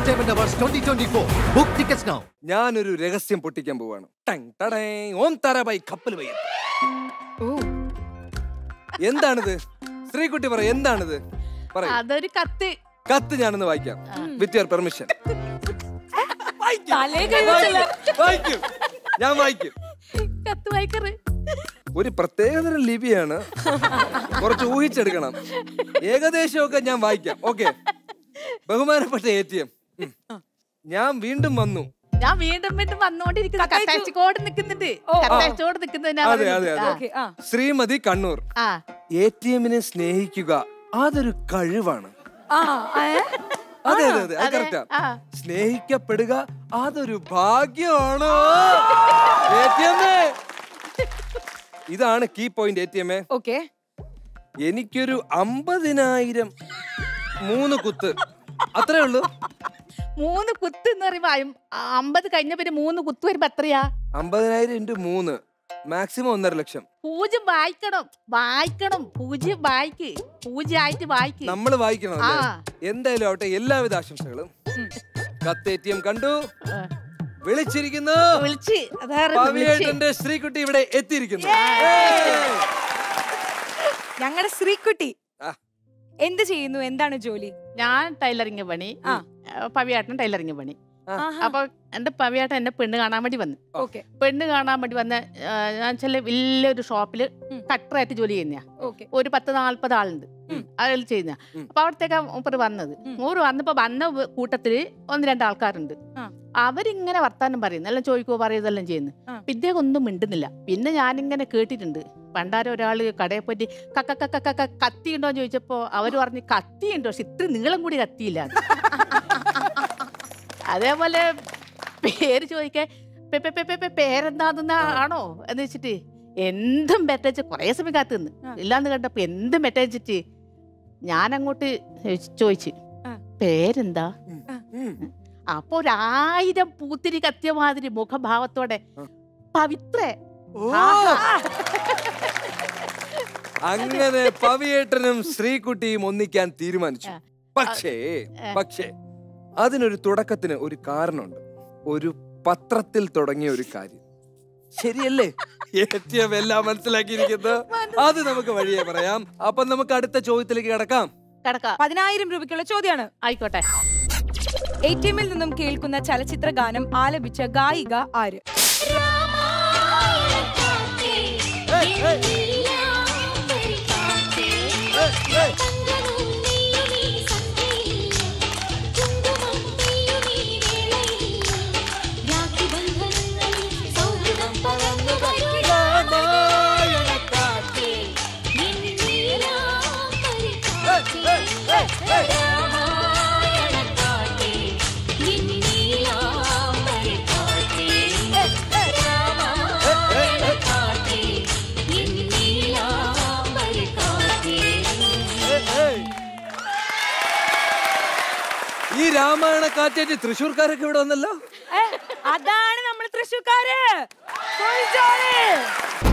Entertainment Awards 2024. Book tickets now. ഞാനൊരു രഹസ്യം പൊട്ടിക്കാൻ പോവാണ് ടങ് ടടേ, ഓം തറബായി കപ്പൽ വയ്യ ഓ എന്താണിത് ശ്രീകുട്ടി പറ എന്താണിത് പറ അതൊരു കത്ത് കത്ത് ഞാനൊന്ന് വായിക്കാം വിത്ത് യുവർ പെർമിഷൻ തലേ കഴിച്ചല്ല വായിക്കും ഞാൻ വായിക്കും കത്ത് വായിക്കറ് ഒരു പ്രത്യേകതരം ലിപിയാണ് കുറച്ച് ഊഹിച്ചെടുക്കണം ഏകദേശമൊക്കെ ഞാൻ വായിക്കാം ഓക്കെ ബഹുമാനപ്പെട്ട എ ടി എം ഞാൻ വീണ്ടും വന്നു ഞാൻ വീണ്ടും വീണ്ടും വന്നോണ്ടിരിക്കുന്നു കത്തയച്ചോട് നിൽക്കുന്നുണ്ട് കത്തയച്ചോട് നിൽക്കുന്നതിനാ അതെ അതെ പറയുന്നത്. അതെ ഓക്കെ ആ ശ്രീമതി കണ്ണൂർ ആ എ ടി എമ്മിനെ സ്നേഹിക്കുക അതൊരു കഴിവാണ് ആ ഏ? അതെ അതെ അതെ അത് കറക്റ്റാ ആ. സ്നേഹിക്കപ്പെടുക അതൊരു ഭാഗ്യമാണ് ATM. ഇതാണ് key point A T M okay എനിക്കൊരു അമ്പതിനായിരം മൂന്ന് കുത്ത് അത്രേ ഉള്ളൂ മൂന്ന് കുത്ത് എന്ന് പറയുമ്പോ അയം- അമ്പത് കഴിഞ്ഞ പിന്നെ മൂന്ന് കുത്ത് വരുമ്പോ എത്രയാ അമ്പതിനായിരം ഇൻറ്റു മൂന്ന് മാക്സിമം ഒന്നര ലക്ഷം പൂജ്യം വായിക്കണം വായിക്കണം പൂജ്യം വായിക്ക് പൂജ്യമായിട്ട് വായിക്ക് നമ്മൾ വായിക്കണം ആ. അല്ലേ? എന്തായാലും ആവട്ടെ എല്ലാവിധ ആശംസകളും കത്ത് എ ടി എം കണ്ടു ആ. വിളിച്ചിരിക്കുന്നു വിളിച്ച് അതാറ് വിളിച്ച് പവിയേട്ടന്റെ ശ്രീകുട്ടി ഇവിടെ എത്തിയിരിക്കുന്നു ഞങ്ങളുടെ ശ്രീക്കുട്ടി ആ. എന്ത് ചെയ്യുന്നു എന്താണ് ജോലി ഞാൻ ടൈലറിങ് പണി ആ. പവിയാട്ടൻ ടൈലറിങ് പണി ആ. അപ്പൊ എന്റെ പവിയാട്ടൻ എന്നെ പെണ്ണ് കാണാൻ വേണ്ടി വന്നു ഓക്കെ പെണ്ണ് കാണാൻ വേണ്ടി വന്ന ആ, ഞാൻ ചില വലിയൊരു ഷോപ്പില് ഉം. കട്ടറായിട്ട് ജോലി ചെയ്യുന്നയാ ഓക്കെ ഒരു പത്ത് നാല്പത് ആളുണ്ട് ഉം. അതിൽ ചെയ്യുന്ന ഉം. അപ്പൊ അവിടത്തേക്ക് മൂപ്പർ വന്നത് ഉം. മൂപ്പർ വന്നപ്പോ വന്ന വ- കൂട്ടത്തില് ഒന്ന് രണ്ട് ആൾക്കാരുണ്ട് ആ. അവരിങ്ങനെ വർത്താനം പറയുന്നു എല്ലാം ചോദിക്കുവോ പറയുന്നതെല്ലാം ചെയ്യുന്നു ആ. അപ്പൊ ഇദ്ദേഹം ഒന്നും മിണ്ടുന്നില്ല പിന്നെ ഞാനിങ്ങനെ കേട്ടിട്ടുണ്ട് പണ്ടാരം ഒരാള് കടയെ പറ്റി കക്ക കക്ക കക്ക കത്തി ഉണ്ടോ എന്ന് ചോദിച്ചപ്പോ അവര് പറഞ്ഞു കത്തി ഉണ്ടോ പക്ഷെ ഇത്ര നീളം കൂടി കത്തിയില്ല അതേപോലെ പേര് ചോദിക്കാൻ പെ- പെ- പെ- പെ- പെ- പേരെന്താന്ന് ആണോ എന്ന് വെച്ചിട്ട് എന്തും മെറ്റച്ച് കൊറേ സമയം കാത്തു നിന്ന് ആ. ഇല്ലാന്ന് കണ്ടപ്പോ എന്തും മെറ്റച്ചിട്ട് ഞാൻ അങ്ങോട്ട് ചോദിച്ചു ആ. പേരെന്താ ഉം. അപ്പൊ ഒരായിരം പൂത്തിരി കത്തിയ മാതിരി മുഖഭാവത്തോടെ ആ. പവിത്ര ഓ അങ്ങനെ പവിയേട്ടനും ശ്രീകുട്ടിയും ഒന്നിക്കാൻ തീരുമാനിച്ചു ആ. പക്ഷേ ആ. പക്ഷേ അതിനൊരു തുടക്കത്തിന് ഒരു കാരണമുണ്ട് ഒരു പത്രത്തിൽ തുടങ്ങിയ ഒരു കാര്യം ശരിയല്ലേ ഏറ്റവും എല്ലാം മനസ്സിലാക്കിയിരിക്കുന്നത് അത് നമുക്ക് വഴിയെ പറയാം അപ്പൊ നമുക്ക് അടുത്ത ചോദ്യത്തിലേക്ക് കിടക്കാം കിടക്ക പതിനായിരം രൂപയ്ക്കുള്ള ചോദ്യമാണ് ആയിക്കോട്ടെ എ ടി എമ്മിൽ നിന്നും കേൾക്കുന്ന ചലച്ചിത്ര ഗാനം ആലപിച്ച ഗായിക ആര് ഈ രാമായണ കാറ്റേറ്റ് തൃശ്ശൂർക്കാരൊക്കെ ഇവിടെ വന്നല്ലോ ഏ, അതാണ് നമ്മൾ തൃശ്ശൂർക്കാര് ചോദിച്ചോളെ.